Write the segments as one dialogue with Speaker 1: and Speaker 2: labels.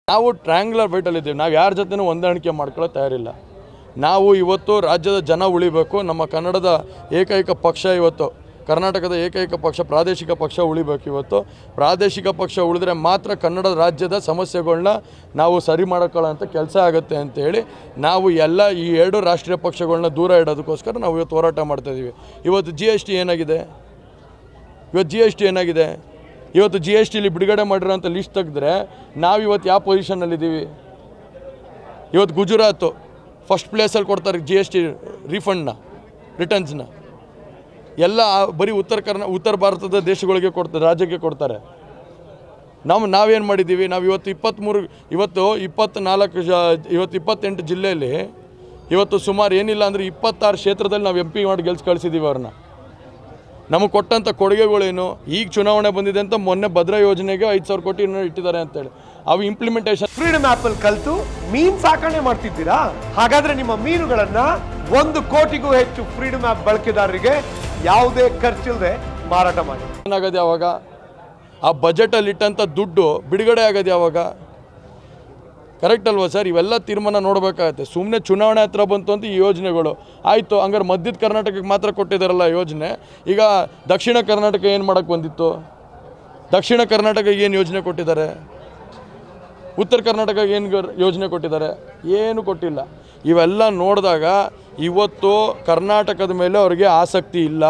Speaker 1: ನಾವು ಟ್ರ್ಯಾಂಗ್ಯುಲರ್ ಬೈಟಲ್ಲಿದ್ದೀವಿ ನಾವು ಯಾರ ಜೊತೆನೂ ಹೊಂದಾಣಿಕೆ ಮಾಡ್ಕೊಳ್ಳೋ ತಯಾರಿಲ್ಲ ನಾವು ಇವತ್ತು ರಾಜ್ಯದ ಜನ ಉಳಿಬೇಕು ನಮ್ಮ ಕನ್ನಡದ ಏಕೈಕ ಪಕ್ಷ ಇವತ್ತು ಕರ್ನಾಟಕದ ಏಕೈಕ ಪಕ್ಷ ಪ್ರಾದೇಶಿಕ ಪಕ್ಷ ಉಳಿಬೇಕು ಇವತ್ತು ಪ್ರಾದೇಶಿಕ ಪಕ್ಷ ಉಳಿದ್ರೆ ಮಾತ್ರ ಕನ್ನಡ ರಾಜ್ಯದ ಸಮಸ್ಯೆಗಳನ್ನ ನಾವು ಸರಿ ಮಾಡೋಕ್ಕೊಳ್ಳೋಂಥ ಕೆಲಸ ಆಗುತ್ತೆ ಅಂತೇಳಿ ನಾವು ಎಲ್ಲ ಈ ಎರಡು ರಾಷ್ಟ್ರೀಯ ಪಕ್ಷಗಳನ್ನ ದೂರ ಇಡೋದಕ್ಕೋಸ್ಕರ ನಾವು ಇವತ್ತು ಹೋರಾಟ ಮಾಡ್ತಾಯಿದ್ದೀವಿ ಇವತ್ತು ಜಿ ಎಸ್ ಟಿ ಏನಾಗಿದೆ ಇವತ್ತು ಜಿ ಎಸ್ ಟಿ ಏನಾಗಿದೆ ಇವತ್ತು ಜಿ ಎಸ್ ಟಿಲಿ ಬಿಡುಗಡೆ ಮಾಡಿರೋಂಥ ಲಿಸ್ಟ್ ತೆಗೆದ್ರೆ ನಾವು ಇವತ್ತು ಯಾವ ಪೊಸಿಷನಲ್ಲಿದ್ದೀವಿ ಇವತ್ತು ಗುಜರಾತು ಫಸ್ಟ್ ಪ್ಲೇಸಲ್ಲಿ ಕೊಡ್ತಾರೆ ಜಿ ಎಸ್ ಟಿ ರೀಫಂಡ್ನ ರಿಟರ್ನ್ಸ್ನ ಎಲ್ಲ ಬರೀ ಉತ್ತರ ಕರ್ನಾ ಉತ್ತರ ಭಾರತದ ದೇಶಗಳಿಗೆ ಕೊಡ್ತಾರೆ ರಾಜ್ಯಕ್ಕೆ ಕೊಡ್ತಾರೆ ನಾವು ನಾವೇನು ಮಾಡಿದ್ದೀವಿ ನಾವು ಇವತ್ತು ಇಪ್ಪತ್ತ್ಮೂರು ಇವತ್ತು ಇಪ್ಪತ್ತ್ನಾಲ್ಕು ಜ ಇವತ್ತು ಇಪ್ಪತ್ತೆಂಟು ಜಿಲ್ಲೆಯಲ್ಲಿ ಇವತ್ತು ಸುಮಾರು ಏನಿಲ್ಲ ಅಂದರೆ ಇಪ್ಪತ್ತಾರು ಕ್ಷೇತ್ರದಲ್ಲಿ ನಾವು ಎಂ ಪಿ ಮಾಡಿ ಗೆಲ್ಸಿ ಕಳಿಸಿದ್ದೀವಿ ಅವ್ರನ್ನ ನಮಗೆ ಕೊಟ್ಟಂಥ ಕೊಡುಗೆಗಳೇನು ಈಗ ಚುನಾವಣೆ ಬಂದಿದೆ ಅಂತ ಮೊನ್ನೆ ಭದ್ರಾ ಯೋಜನೆಗೆ ಐದು ಸಾವಿರ ಕೋಟಿ ಏನೋ ಇಟ್ಟಿದ್ದಾರೆ ಅಂತೇಳಿ ಅವು ಇಂಪ್ಲಿಮೆಂಟೇಷನ್
Speaker 2: ಫ್ರೀಡಮ್ ಆಪ್ ಅಲ್ಲಿ ಕಲ್ತು ಮೀನ್ ಸಾಕಣೆ ಮಾಡ್ತಿದ್ದೀರಾ ಹಾಗಾದ್ರೆ ನಿಮ್ಮ ಮೀನುಗಳನ್ನ ಒಂದು ಕೋಟಿಗೂ ಹೆಚ್ಚು ಫ್ರೀಡಮ್ ಆಪ್ ಬಳಕೆದಾರರಿಗೆ ಯಾವುದೇ ಖರ್ಚಿಲ್ಲದೆ ಮಾರಾಟ ಮಾಡಿ
Speaker 1: ಏನಾಗೋದು ಯಾವಾಗ ಆ ಬಜೆಟಲ್ಲಿ ಇಟ್ಟಂಥ ದುಡ್ಡು ಬಿಡುಗಡೆ ಆಗೋದು ಯಾವಾಗ ಕರೆಕ್ಟ್ ಅಲ್ವಾ ಸರ್ ಇವೆಲ್ಲ ತೀರ್ಮಾನ ನೋಡಬೇಕಾಗತ್ತೆ ಸುಮ್ಮನೆ ಚುನಾವಣೆ ಹತ್ರ ಬಂತು ಅಂತ ಈ ಯೋಜನೆಗಳು ಆಯಿತು ಹಂಗಾರೆ ಮಧ್ಯದ ಕರ್ನಾಟಕಕ್ಕೆ ಮಾತ್ರ ಕೊಟ್ಟಿದ್ದಾರಲ್ಲ ಯೋಜನೆ ಈಗ ದಕ್ಷಿಣ ಕರ್ನಾಟಕ ಏನು ಮಾಡೋಕ್ಕೆ ಬಂದಿತ್ತು ದಕ್ಷಿಣ ಕರ್ನಾಟಕ ಏನು ಯೋಜನೆ ಕೊಟ್ಟಿದ್ದಾರೆ ಉತ್ತರ ಕರ್ನಾಟಕ ಏನು ಗರ್- ಯೋಜನೆ ಕೊಟ್ಟಿದ್ದಾರೆ ಏನು ಕೊಟ್ಟಿಲ್ಲ ಇವೆಲ್ಲ ನೋಡಿದಾಗ ಇವತ್ತು ಕರ್ನಾಟಕದ ಮೇಲೆ ಅವರಿಗೆ ಆಸಕ್ತಿ ಇಲ್ಲ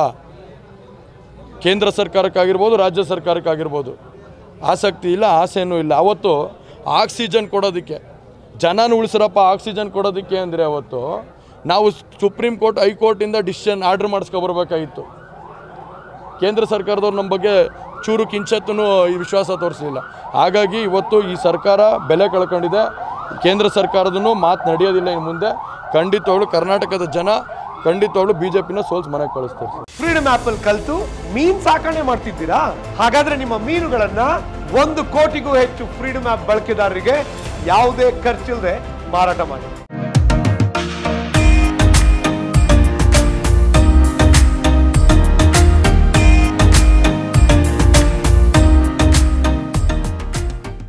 Speaker 1: ಕೇಂದ್ರ ಸರ್ಕಾರಕ್ಕಾಗಿರ್ಬೋದು ರಾಜ್ಯ ಸರ್ಕಾರಕ್ಕಾಗಿರ್ಬೋದು ಆಸಕ್ತಿ ಇಲ್ಲ ಆಸೆನೂ ಇಲ್ಲ ಅವತ್ತು ಆಕ್ಸಿಜನ್ ಕೊಡೋದಕ್ಕೆ ಜನನ ಉಳಿಸ್ರಪ್ಪ ಆಕ್ಸಿಜನ್ ಕೊಡೋದಕ್ಕೆ ಅಂದರೆ ಅವತ್ತು ನಾವು ಸುಪ್ರೀಂ ಕೋರ್ಟ್ ಹೈಕೋರ್ಟಿಂದ ಡಿಸಿಷನ್ ಆರ್ಡ್ರ್ ಮಾಡಿಸ್ಕೊಬರ್ಬೇಕಾಗಿತ್ತು ಕೇಂದ್ರ ಸರ್ಕಾರದವ್ರು ನಮ್ಮ ಬಗ್ಗೆ ಚೂರು ಕಿಂಚತ್ತೂ ಈ ವಿಶ್ವಾಸ ತೋರಿಸಲಿಲ್ಲ ಹಾಗಾಗಿ ಇವತ್ತು ಈ ಸರ್ಕಾರ ಬೆಲೆ ಕಳ್ಕೊಂಡಿದೆ ಕೇಂದ್ರ ಸರ್ಕಾರದೂ ಮಾತು ನಡೆಯೋದಿಲ್ಲ ಇನ್ನು ಮುಂದೆ ಖಂಡಿತವಾಗ್ಲೂ ಕರ್ನಾಟಕದ ಜನ ಖಂಡಿತವಾಗ್ಲೂ ಬಿ ಜೆ ಪಿನ ಸೋಲ್ಸ್ ಮನೆಗೆ ಕಳಿಸ್ತಾರೆ ಸರ್
Speaker 2: ಫ್ರೀಡಮ್ ಆಪ್ ಅಲ್ಲಿ ಕಲ್ತು ಮೀನ್ ಸಾಕಣೆ ಮಾಡ್ತಿದ್ದೀರಾ ಹಾಗಾದ್ರೆ ನಿಮ್ಮ ಮೀನುಗಳನ್ನ ಒಂದು ಕೋಟಿಗೂ ಹೆಚ್ಚು ಫ್ರೀಡಮ್ ಆಪ್ ಬಳಕೆದಾರರಿಗೆ ಯಾವುದೇ ಖರ್ಚಿಲ್ಲದೆ ಮಾರಾಟ ಮಾಡಿ